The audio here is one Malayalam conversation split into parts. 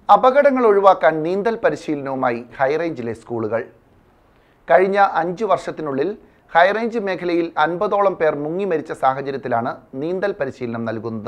അപകടങ്ങൾ ഒഴിവാക്കാൻ നീന്തൽ പരിശീലനവുമായി ഹൈറേഞ്ചിലെ സ്കൂളുകൾ കഴിഞ്ഞ അഞ്ചു വർഷത്തിനുള്ളിൽ ഹൈറേഞ്ച് മേഖലയിൽ അൻപതോളം പേർ മുങ്ങി മരിച്ച സാഹചര്യത്തിലാണ് നീന്തൽ പരിശീലനം നൽകുന്നത്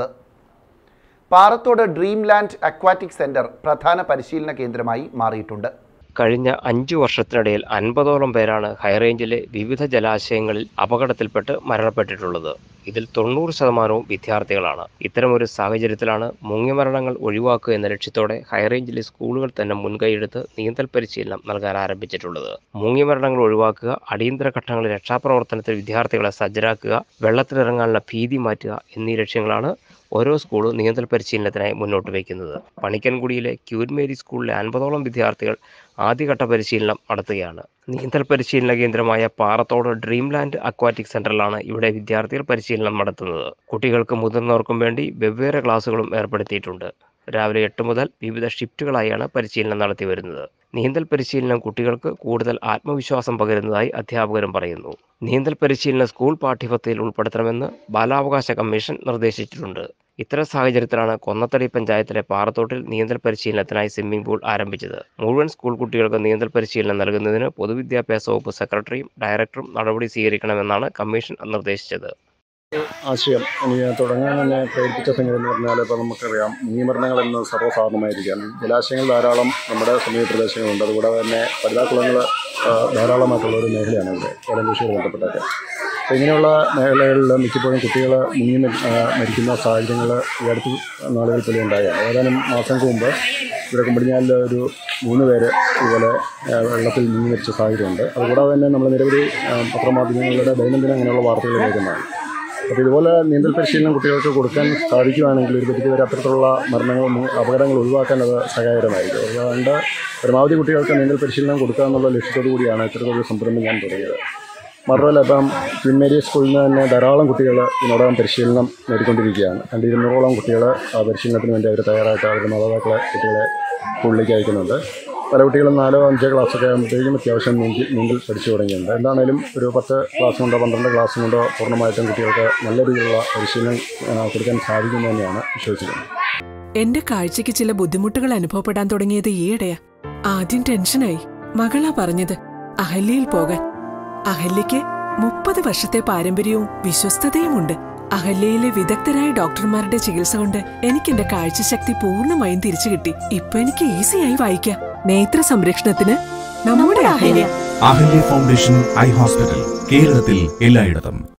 Parathode dream land aquatic centre പ്രധാന പരിശീലന കേന്ദ്രമായി മാറിയിട്ടുണ്ട് കഴിഞ്ഞ അഞ്ചു വർഷത്തിനിടയിൽ അൻപതോളം പേരാണ് ഹൈറേഞ്ചിലെ വിവിധ ജലാശയങ്ങളിൽ അപകടത്തിൽപ്പെട്ട് മരണപ്പെട്ടിട്ടുള്ളത് ഇതിൽ തൊണ്ണൂറ് ശതമാനവും വിദ്യാർത്ഥികളാണ് ഇത്തരമൊരു സാഹചര്യത്തിലാണ് മുങ്ങിമരണങ്ങൾ ഒഴിവാക്കുക എന്ന ലക്ഷ്യത്തോടെ ഹൈറേഞ്ചിലെ സ്കൂളുകൾ തന്നെ മുൻകൈയെടുത്ത് നീന്തൽ പരിശീലനം നൽകാൻ ആരംഭിച്ചിട്ടുള്ളത് മുങ്ങിമരണങ്ങൾ ഒഴിവാക്കുക അടിയന്തര ഘട്ടങ്ങളിൽ രക്ഷാപ്രവർത്തനത്തിൽ വിദ്യാർത്ഥികളെ സജ്ജരാക്കുക വെള്ളത്തിലിറങ്ങാനുള്ള ഭീതി മാറ്റുക എന്നീ ലക്ഷ്യങ്ങളാണ് ഓരോ സ്കൂളും നീന്തൽ പരിശീലനത്തിനായി മുന്നോട്ട് വയ്ക്കുന്നത് പണിക്കൻകുടിയിലെ ക്യൂൻ മേരി സ്കൂളിലെ അൻപതോളം വിദ്യാർത്ഥികൾ ആദ്യഘട്ട പരിശീലനം നടത്തുകയാണ് നീന്തൽ പരിശീലന കേന്ദ്രമായ പാറത്തോട് ഡ്രീം ലാൻഡ് അക്വാറ്റിക് സെന്ററിലാണ് ഇവിടെ വിദ്യാർത്ഥികൾ പരിശീലനം നടത്തുന്നത് കുട്ടികൾക്ക് മുതിർന്നവർക്കും വേണ്ടി വെവ്വേറെ ക്ലാസുകളും ഏർപ്പെടുത്തിയിട്ടുണ്ട് രാവിലെ എട്ട് മുതൽ വിവിധ ഷിഫ്റ്റുകളായാണ് പരിശീലനം നടത്തി വരുന്നത് നീന്തൽ പരിശീലനം കുട്ടികൾക്ക് കൂടുതൽ ആത്മവിശ്വാസം പകരുന്നതായി അധ്യാപകരും പറയുന്നു നീന്തൽ പരിശീലനം സ്കൂൾ പാഠ്യപദ്ധതിയിൽ ഉൾപ്പെടുത്തണമെന്ന് ബാലാവകാശ കമ്മീഷൻ നിർദ്ദേശിച്ചിട്ടുണ്ട് ഇത്തരം സാഹചര്യത്തിലാണ് കൊന്നത്തടി പഞ്ചായത്തിലെ പാറത്തോട്ടിൽ നീന്തൽ പരിശീലനത്തിനായി സ്വിമ്മിംഗ് പൂൾ ആരംഭിച്ചത് മുഴുവൻ സ്കൂൾ കുട്ടികൾക്ക് നീന്തൽ പരിശീലനം നൽകുന്നതിന് പൊതുവിദ്യാഭ്യാസ വകുപ്പ് സെക്രട്ടറിയും ഡയറക്ടറും നടപടി സ്വീകരിക്കണമെന്നാണ് കമ്മീഷൻ നിർദ്ദേശിച്ചത് ആശയം എനിക്ക് തുടങ്ങാൻ തന്നെ പ്രേരിപ്പിച്ച സംഗതി എന്ന് പറഞ്ഞാൽ ഇപ്പോൾ നമുക്കറിയാം മുങ്ങിമരണങ്ങൾ എന്ന് സർവ്വസാധാരണമായിരിക്കാം ജലാശയങ്ങൾ ധാരാളം നമ്മുടെ സമീപ പ്രദേശങ്ങളുണ്ട് അതുകൂടാതെ തന്നെ പടുതാക്കുളങ്ങൾ ധാരാളമായിട്ടുള്ള ഒരു മേഖലയാണ് ഇവിടെ ഏലം കൃഷിയുമായി ബന്ധപ്പെട്ടൊക്കെ അപ്പോൾ ഇങ്ങനെയുള്ള മേഖലകളിൽ മിക്കപ്പോഴും കുട്ടികൾ മുങ്ങി മരി- ആ, മരിക്കുന്ന സാഹചര്യങ്ങൾ ഈ അടുത്ത നാളുകളിൽ പോലും ഉണ്ടായാണ് ഏതാനും മാസങ്ങൾക്ക് മുമ്പ് ഇവിടെ കുമ്പടിഞ്ഞാലിൽ ഒരു മൂന്ന് പേര് ഇതുപോലെ ആ, വെള്ളത്തിൽ മുങ്ങി മരിച്ച സാഹചര്യമുണ്ട് അതുകൂടാതെ തന്നെ നമ്മൾ നിരവധി ആ, പത്രമാധ്യമങ്ങളുടെ ദൈനംദിനം അങ്ങനെയുള്ള വാർത്തകൾ കേൾക്കുന്നതാണ് അപ്പോൾ ഇതുപോലെ നീന്തൽ പരിശീലനം കുട്ടികൾക്ക് കൊടുക്കാൻ സാധിക്കുകയാണെങ്കിൽ ഒരു പരിധി വരെ അത്തരത്തിലുള്ള മരണങ്ങൾ മു- അപകടങ്ങൾ ഒഴിവാക്കാൻ അത് സഹായകരമായിരിക്കും അതുകൊണ്ട് പരമാവധി കുട്ടികൾക്ക് നീന്തൽ പരിശീലനം കൊടുക്കുക എന്നുള്ള ലക്ഷ്യത്തോടു കൂടിയാണ് ഇത്തരത്തിലൊരു സംരംഭം ഞാൻ തുടങ്ങിയത് മാത്രമല്ല ഇപ്പം ക്വീൻ മേരി സ്കൂളിൽ നിന്ന് തന്നെ ധാരാളം കുട്ടികൾ ഇതിനോടകം പരിശീലനം നേടിക്കൊണ്ടിരിക്കുകയാണ് രണ്ട് ഇരുന്നൂറോളം കുട്ടികൾ ആ പരിശീലനത്തിന് വേണ്ടി അവർ തയ്യാറായിട്ട് അവരുടെ മാതാപിതാക്കളെ കുട്ടികളെ സ്കൂളിലേക്ക് അയക്കുന്നുണ്ട് പല കുട്ടികളും നാലോ അഞ്ചോ ക്ലാസ്സൊക്കെ ആകുമ്പോഴത്തേക്കും അത്യാവശ്യം നീന്തി നീന്തൽ പഠിച്ചു തുടങ്ങിയിട്ടുണ്ട് എന്താണേലും ഒരു പത്ത് ക്ലാസ് കൊണ്ടോ പന്ത്രണ്ട് ക്ലാസ് കൊണ്ടോ പൂർണ്ണമായിട്ടും കുട്ടികൾക്ക് നല്ല രീതിയിലുള്ള പരിശീലനം ആ, കൊടുക്കാൻ സാധിക്കുമെന്ന് തന്നെയാണ് വിശ്വസിക്കുന്നത് എന്റെ കാഴ്ചയ്ക്ക് ചില ബുദ്ധിമുട്ടുകൾ അനുഭവപ്പെടാൻ തുടങ്ങിയത് ഈയിടെയാ ആദ്യം ടെൻഷനായി മകളാ പറഞ്ഞത് അഹല്യയിൽ പോകാൻ അഹല്യയ്ക്ക് മുപ്പത് വർഷത്തെ പാരമ്പര്യവും വിശ്വസ്തതയുമുണ്ട് അഹല്യയിലെ വിദഗ്ധരായ ഡോക്ടർമാരുടെ ചികിത്സ കൊണ്ട് എനിക്ക് എന്റെ കാഴ്ചശക്തി പൂർണ്ണമായും തിരിച്ചു കിട്ടി ഇപ്പൊ എനിക്ക് ഈസിയായി വായിക്കാം നേത്ര സംരക്ഷണത്തിന് നമ്മുടെ Ahalya Ahalya foundation eye hospital കേരളത്തിൽ എല്ലായിടത്തും